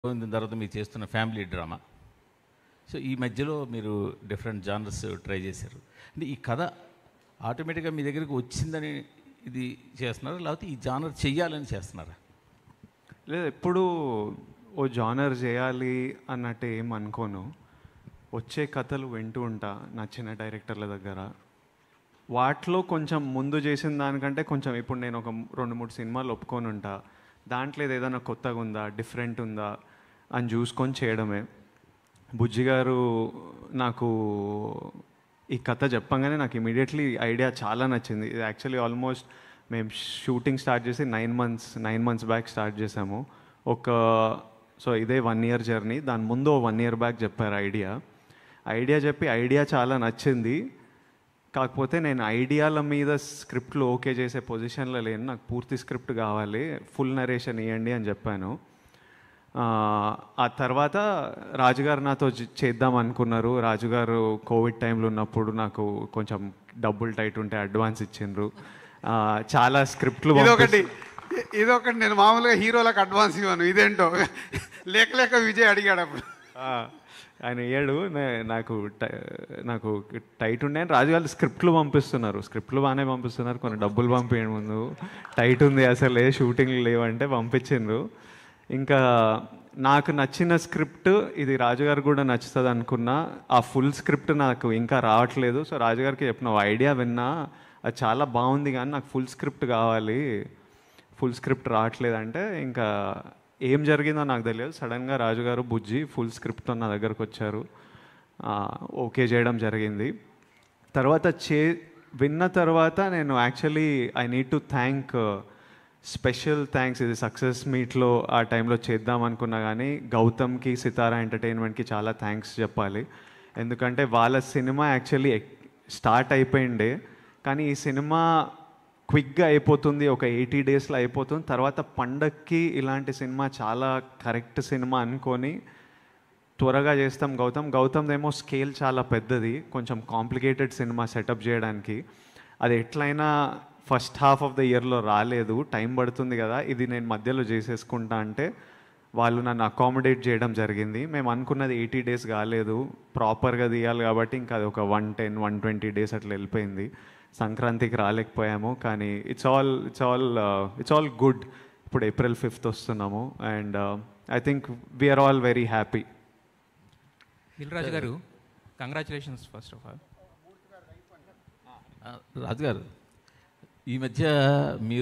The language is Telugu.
గోవిందం తర్వాత మీరు చేస్తున్న ఫ్యామిలీ డ్రామా సో ఈ మధ్యలో మీరు డిఫరెంట్ జానర్స్ ట్రై చేశారు అంటే ఈ కథ ఆటోమేటిక్గా మీ దగ్గరికి వచ్చిందని ఇది చేస్తున్నారా లేకపోతే ఈ జానర్ చెయ్యాలని చేస్తున్నారా లేదు ఎప్పుడు ఓ జానర్ చేయాలి అన్నట్టు ఏం అనుకోను వచ్చే కథలు వింటూ ఉంటా నచ్చిన డైరెక్టర్ల దగ్గర వాటిలో కొంచెం ముందు చేసిన దానికంటే కొంచెం ఇప్పుడు నేను ఒక రెండు మూడు సినిమాలు ఒప్పుకొని ఉంటా దాంట్లో ఇది ఏదైనా కొత్తగా ఉందా డిఫరెంట్ ఉందా అని చూసుకొని చేయడమే బుజ్జి గారు నాకు ఈ కథ చెప్పంగానే నాకు ఇమీడియట్లీ ఐడియా చాలా నచ్చింది ఇది యాక్చువల్లీ ఆల్మోస్ట్ మేము షూటింగ్ స్టార్ట్ చేసి nine months nine months back start చేసాము ఒక సో ఇదే వన్ ఇయర్ జర్నీ దాని ముందు వన్ ఇయర్ బ్యాక్ చెప్పారు ఐడియా ఐడియా చెప్పి ఐడియా చాలా నచ్చింది కాకపోతే నేను ఐడియాల మీద స్క్రిప్ట్లు ఓకే చేసే పొజిషన్లో లేను నాకు పూర్తి స్క్రిప్ట్ కావాలి ఫుల్ నరేషన్ ఇవ్వండి అని చెప్పాను ఆ, ఆ తర్వాత రాజుగారు నాతో చే- చేద్దాం అనుకున్నారు రాజుగారు కోవిడ్ టైంలో ఉన్నప్పుడు నాకు కొంచెం డబ్బులు టైట్ ఉంటే అడ్వాన్స్ ఇచ్చిండ్రు ఆ, చాలా స్క్రిప్ట్లు ఇదొకటి ఇదొకటి నేను మామూలుగా హీరోలకు అడ్వాన్స్ ఇవ్వను ఇదేంటో లేక లేక విజయ్ అడిగాడు అప్పుడు ఆ, ఆయన ఏడు నే- నాకు టై- నాకు టైట్ ఉండే అని రాజుగారు స్క్రిప్ట్లు పంపిస్తున్నారు స్క్రిప్ట్లు బాగానే పంపిస్తున్నారు కొన్ని డబ్బులు పంపించండి ముందు టైట్ ఉంది అసలు ఏ షూటింగ్ లేవంటే పంపించిండ్రు ఇంకా నాకు నచ్చిన స్క్రిప్ట్ ఇది రాజుగారు కూడా నచ్చుతుంది అనుకున్నా ఆ ఫుల్ స్క్రిప్ట్ నాకు ఇంకా రావట్లేదు సో రాజుగారికి చెప్పిన ఐడియా విన్నా అది చాలా బాగుంది కానీ నాకు ఫుల్ స్క్రిప్ట్ కావాలి ఫుల్ స్క్రిప్ట్ రావట్లేదు అంటే ఇంకా ఏం జరిగిందో నాకు తెలియదు సడన్గా రాజుగారు బుజ్జి ఫుల్ స్క్రిప్ట్తో నా దగ్గరకు వచ్చారు ఆ, ఓకే చేయడం జరిగింది తర్వాత చే విన్న తర్వాత నేను actually I need to thank special thanks ఇది సక్సెస్ మీట్లో ఆ టైంలో చేద్దాం అనుకున్నా కానీ గౌతమ్కి సితారా ఎంటర్టైన్మెంట్కి చాలా థ్యాంక్స్ చెప్పాలి ఎందుకంటే వాళ్ళ సినిమా యాక్చువల్లీ స్టార్ట్ అయిపోయిండే కానీ ఈ సినిమా క్విక్గా అయిపోతుంది ఒక ఎయిటీ డేస్లో అయిపోతుంది తర్వాత పండక్కి ఇలాంటి సినిమా చాలా కరెక్ట్ సినిమా అనుకొని త్వరగా చేస్తాం గౌతమ్ గౌతమ్ ఏమో స్కేల్ చాలా పెద్దది కొంచెం కాంప్లికేటెడ్ సినిమా సెటప్ చేయడానికి అది ఎట్లయినా ఫస్ట్ హాఫ్ ఆఫ్ ద ఇయర్లో రాలేదు టైం పడుతుంది కదా ఇది నేను మధ్యలో చేసేసుకుంటా అంటే వాళ్ళు నన్ను అకామిడేట్ చేయడం జరిగింది మేము అనుకున్నది ఎయిటీ డేస్ కాలేదు ప్రాపర్గా తీయాలి కాబట్టి ఇంకా అది ఒక one ten one twenty days అట్లా వెళ్ళిపోయింది సంక్రాంతికి రాలేకపోయాము కానీ it's all it's all it's all good ఇప్పుడు ఏప్రిల్ ఫిఫ్త్ వస్తున్నాము and I think we're all very happy Dilraju గారు కంగ్రాచులేషన్స్ ఫస్ట్ ఆఫ్ ఆల్ రాజుగారు ఈ మధ్య మీరు